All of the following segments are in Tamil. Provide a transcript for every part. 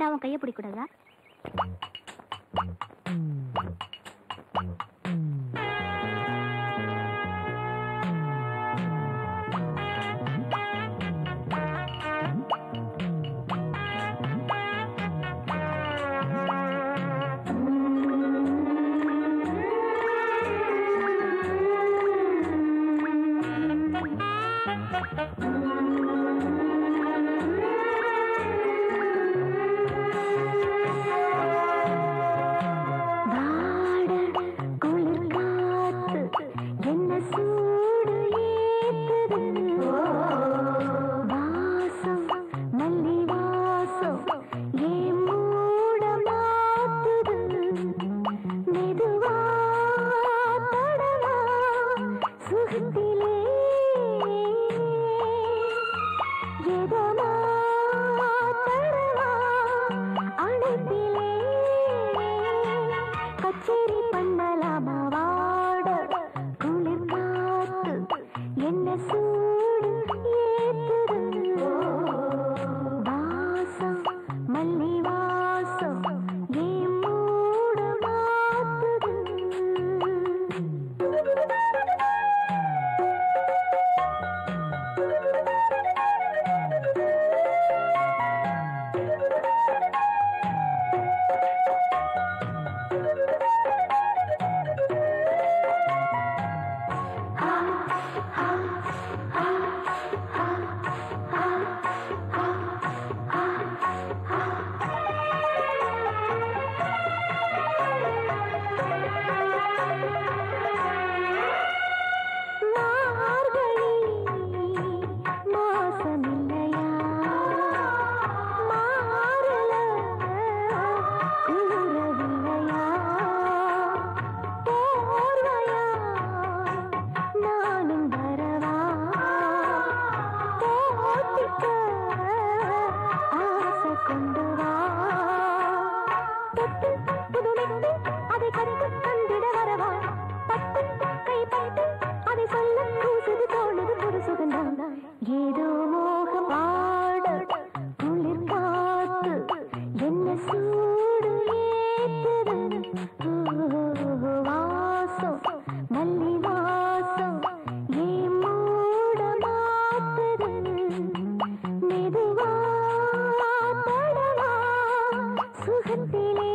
நான் உன் கையை பிடிக்கூடாதா வாட குளிர் காத்து என்ன சூடு ஏத்துது வாசம் மல்லி வாசம் ஏன் மூட மாத்துது மெதுவா தொடவா சுகத்திலே எதமா தரவா அணைப்பிலே கச்சேரி பண்ணலாமா வாட குளிர் காத்து என்ன சூடு ஏத்துது வாசம் மல்லி வாசம் ஏன் மூட மாத்துது மார்கழி மாசமில்லையா மாறல குளிரவில்லையா போர்வையா நானும் வரவா போட்டிக்க ஆசை கொண்டு வா தொட்டு புதுமைத்து அதை கண்டு கண்டிட வரவா பட்டு கை பட்டு அதை சொல்ல கூசுது தோணுது ஒரு சுகந்தான் ஏதோ மோக பாட குளிர் காத்து என்ன சூடு ஏத்துது ஓ, வாசம் மல்லி வாசம் ஏன் மூட மாத்துது மெதுவா படவா சுகத்திலே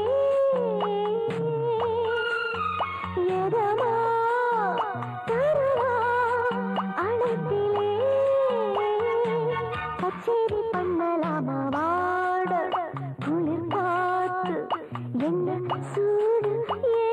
எதமா தரவா அழைப்பிலே கச்சேரி பண்ணலாமா வாட குளிர் காத்து என்ன சூடு